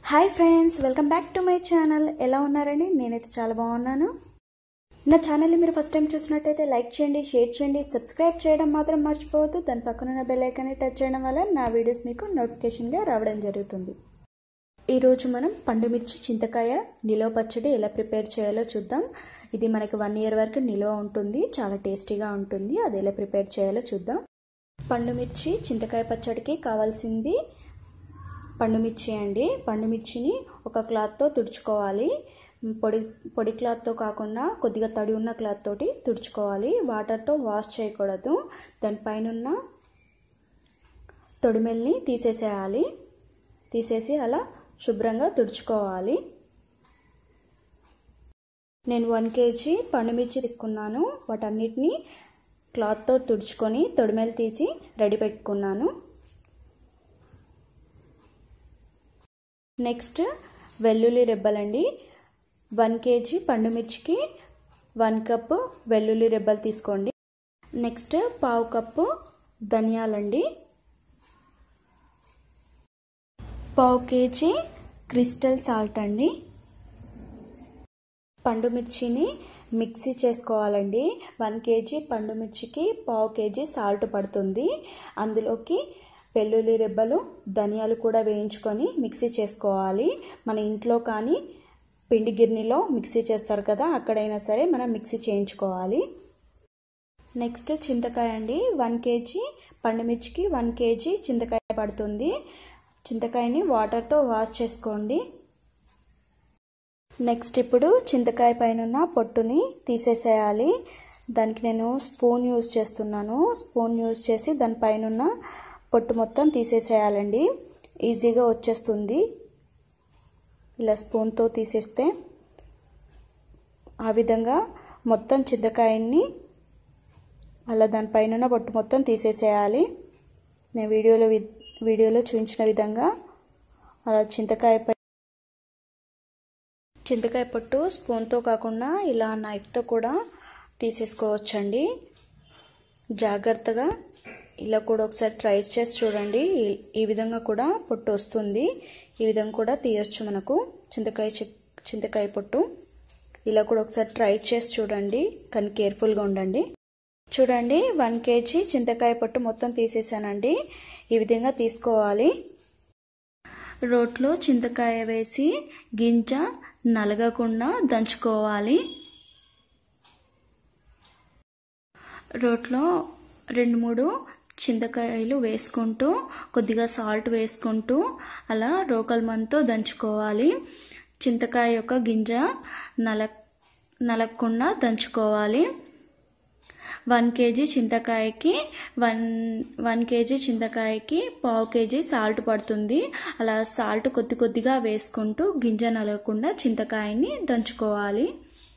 hi friends welcome back to my channel ఎలా ఉన్నారండి నేనైతే చాలా బాగున్నాను నా ఛానల్ని మీరు ఫస్ట్ టైం చూసినట్టయితే లైక్ చేయండి షేర్ చేయండి సబ్స్క్రైబ్ చేయడం మాత్రం మర్చిపోవద్దు దాని పక్కన ఉన్న బెల్ ఐకాన్ని టచ్ చేయడం వల్ల నా వీడియోస్ మీకు నోటిఫికేషన్గా రావడం జరుగుతుంది ఈరోజు మనం పండుమిర్చి చింతకాయ నిలవ పచ్చడి ఎలా ప్రిపేర్ చేయాలో చూద్దాం ఇది మనకి వన్ ఇయర్ వరకు నిల్వ ఉంటుంది చాలా టేస్టీగా ఉంటుంది అది ఎలా ప్రిపేర్ చేయాలో చూద్దాం పండుమిర్చి చింతకాయ పచ్చడికి కావాల్సింది పండుమిర్చి అండి పండుమిర్చిని ఒక క్లాత్తో తుడుచుకోవాలి పొడి పొడి క్లాత్తో కాకుండా కొద్దిగా తడి ఉన్న క్లాత్ తోటి తుడుచుకోవాలి వాటర్తో వాష్ చేయకూడదు దానిపైన ఉన్న తొడిమెల్ని తీసేసేయాలి తీసేసి అలా శుభ్రంగా తుడుచుకోవాలి నేను వన్ కేజీ పండుమిర్చి తీసుకున్నాను వాటన్నిటిని క్లాత్తో తుడుచుకొని తొడిమెలు తీసి రెడీ పెట్టుకున్నాను నెక్స్ట్ వెల్లుల్లి రెబ్బలండి వన్ కేజీ పండుమిర్చికి వన్ కప్పు వెల్లుల్లి రెబ్బలు తీసుకోండి నెక్స్ట్ పావు కప్పు ధనియాలండి పావు కేజీ క్రిస్టల్ సాల్ట్ అండి పండుమిర్చిని మిక్సీ చేసుకోవాలండి వన్ కేజీ పండుమిర్చికి పావు కేజీ సాల్ట్ పడుతుంది అందులోకి వెల్లుల్లి రెబ్బలు ధనియాలు కూడా వేయించుకొని మిక్సీ చేసుకోవాలి మన ఇంట్లో కానీ పిండి గిర్నీలో మిక్సీ చేస్తారు కదా అక్కడైనా సరే మనం మిక్సీ చేయించుకోవాలి నెక్స్ట్ చింతకాయ అండి వన్ కేజీ పండుమిర్చికి వన్ కేజీ చింతకాయ పడుతుంది చింతకాయని వాటర్తో వాష్ చేసుకోండి నెక్స్ట్ ఇప్పుడు చింతకాయ పైన పొట్టుని తీసేసేయాలి దానికి నేను స్పూన్ యూజ్ చేస్తున్నాను స్పూన్ యూజ్ చేసి దానిపైన పొట్టు మొత్తం తీసేసేయాలండి ఈజీగా వచ్చేస్తుంది ఇలా స్పూన్తో తీసేస్తే ఆ విధంగా మొత్తం చింతకాయని అలా దానిపైన పొట్టు మొత్తం తీసేసేయాలి నేను వీడియోలో వీడియోలో చూపించిన విధంగా అలా చింతకాయ పై చింతకాయ పొట్టు స్పూన్తో కాకుండా ఇలా నైఫ్తో కూడా తీసేసుకోవచ్చండి జాగ్రత్తగా ఇలా కూడా ఒకసారి ట్రై చేసి చూడండి ఈ విధంగా కూడా పొట్టు వస్తుంది ఈ విధంగా కూడా తీయచ్చు మనకు చింతకాయ చింతకాయ పొట్టు ఇలా కూడా ఒకసారి ట్రై చేసి చూడండి కానీ కేర్ఫుల్గా ఉండండి చూడండి వన్ కేజీ చింతకాయ పొట్టు మొత్తం తీసేసానండి ఈ విధంగా తీసుకోవాలి రోట్లో చింతకాయ వేసి గింజ నలగకుండా దంచుకోవాలి రోట్లో రెండు మూడు చింతకాయలు వేసుకుంటూ కొద్దిగా సాల్ట్ వేసుకుంటూ అలా రోకల్ మంతో దంచుకోవాలి చింతకాయ యొక్క గింజ నల నలగకుండా దంచుకోవాలి వన్ కేజీ చింతకాయకి వన్ వన్ కేజీ చింతకాయకి పావు కేజీ సాల్ట్ పడుతుంది అలా సాల్ట్ కొద్ది కొద్దిగా వేసుకుంటూ గింజ నలగకుండా చింతకాయని దంచుకోవాలి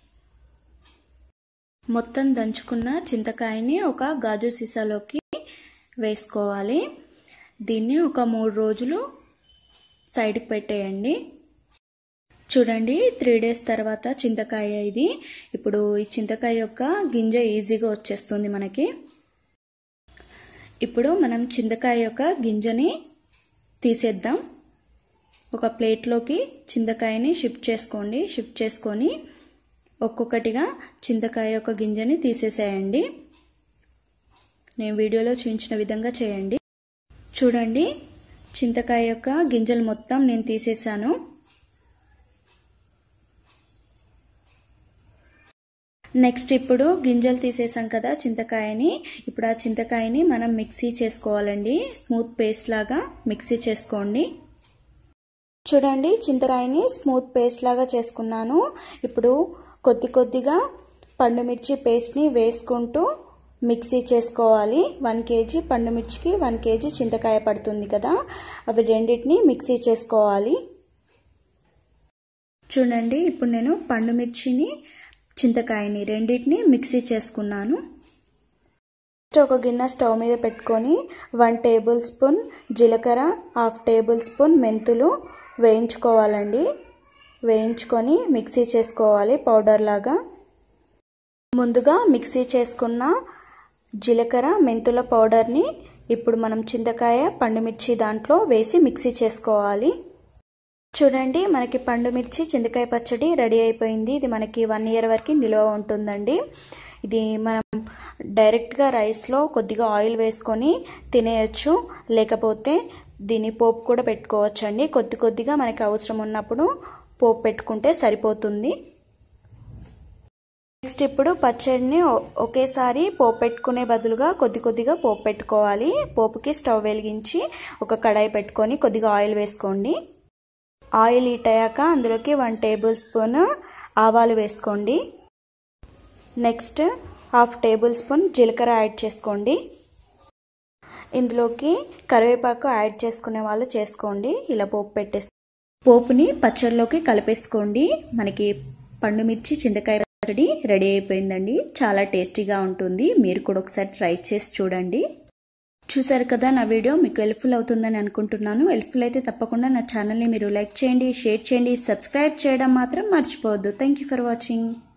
మొత్తం దంచుకున్న చింతకాయని ఒక గాజు సీసాలోకి వేసుకోవాలి దీన్ని ఒక మూడు రోజులు సైడ్కి పెట్టేయండి చూడండి త్రీ డేస్ తర్వాత చింతకాయ ఇది ఇప్పుడు ఈ చింతకాయ యొక్క గింజ ఈజీగా వచ్చేస్తుంది మనకి ఇప్పుడు మనం చింతకాయ యొక్క గింజని తీసేద్దాం ఒక ప్లేట్లోకి చింతకాయని షిఫ్ట్ చేసుకోండి షిఫ్ట్ చేసుకొని ఒక్కొక్కటిగా చింతకాయ యొక్క గింజని తీసేసేయండి నేను వీడియోలో చూపించిన విధంగా చేయండి చూడండి చింతకాయ యొక్క గింజలు మొత్తం నేను తీసేసాను నెక్స్ట్ ఇప్పుడు గింజలు తీసేసాం కదా చింతకాయని ఇప్పుడు ఆ చింతకాయని మనం మిక్సీ చేసుకోవాలండి స్మూత్ పేస్ట్ లాగా మిక్సీ చేసుకోండి చూడండి చింతకాయని స్మూత్ పేస్ట్ లాగా చేసుకున్నాను ఇప్పుడు కొద్ది కొద్దిగా పండుమిర్చి పేస్ట్ని వేసుకుంటూ మిక్సీ చేసుకోవాలి వన్ కేజీ పండుమిర్చికి వన్ కేజీ చింతకాయ పడుతుంది కదా అవి రెండింటిని మిక్సీ చేసుకోవాలి చూడండి ఇప్పుడు నేను పండుమిర్చిని చింతకాయని రెండింటిని మిక్సీ చేసుకున్నాను ఒక గిన్నె స్టవ్ మీద పెట్టుకొని వన్ టేబుల్ స్పూన్ జీలకర్ర హాఫ్ టేబుల్ స్పూన్ మెంతులు వేయించుకోవాలండి వేయించుకొని మిక్సీ చేసుకోవాలి పౌడర్ లాగా ముందుగా మిక్సీ చేసుకున్న జీలకర్ర మెంతుల పౌడర్ని ఇప్పుడు మనం చింతకాయ పండుమిర్చి దాంట్లో వేసి మిక్సీ చేసుకోవాలి చూడండి మనకి పండు మిర్చి చింతకాయ పచ్చడి రెడీ అయిపోయింది ఇది మనకి వన్ ఇయర్ వరకు నిల్వ ఉంటుందండి ఇది మనం డైరెక్ట్గా రైస్లో కొద్దిగా ఆయిల్ వేసుకొని తినేయచ్చు లేకపోతే దీని పోపు కూడా పెట్టుకోవచ్చు అండి కొద్ది కొద్దిగా మనకి అవసరం ఉన్నప్పుడు పోపు పెట్టుకుంటే సరిపోతుంది నెక్స్ట్ ఇప్పుడు పచ్చడిని ఒకేసారి పోపు పెట్టుకునే బదులుగా కొద్ది కొద్దిగా పోపు పెట్టుకోవాలి పోపుకి స్టవ్ వెలిగించి ఒక కడాయి పెట్టుకొని కొద్దిగా ఆయిల్ వేసుకోండి ఆయిల్ హీట్ అయ్యాక అందులోకి వన్ టేబుల్ స్పూన్ ఆవాలు వేసుకోండి నెక్స్ట్ హాఫ్ టేబుల్ స్పూన్ జీలకర్ర యాడ్ చేసుకోండి ఇందులోకి కరివేపాకు యాడ్ చేసుకునే వాళ్ళు చేసుకోండి ఇలా పోపు పెట్టేసి పోపుని పచ్చడిలోకి కలిపేసుకోండి మనకి పండు మిర్చి చింతకాయ పచ్చడి రెడీ అయిపోయిందండి చాలా టేస్టీగా ఉంటుంది మీరు కూడా ఒకసారి ట్రై చేసి చూడండి చూసారు కదా నా వీడియో మీకు హెల్ప్ఫుల్ అవుతుందని అనుకుంటున్నాను హెల్ప్ఫుల్ అయితే తప్పకుండా నా ఛానల్ని మీరు లైక్ చేయండి షేర్ చేయండి సబ్స్క్రైబ్ చేయడం మాత్రం మర్చిపోవద్దు థ్యాంక్ ఫర్ వాచింగ్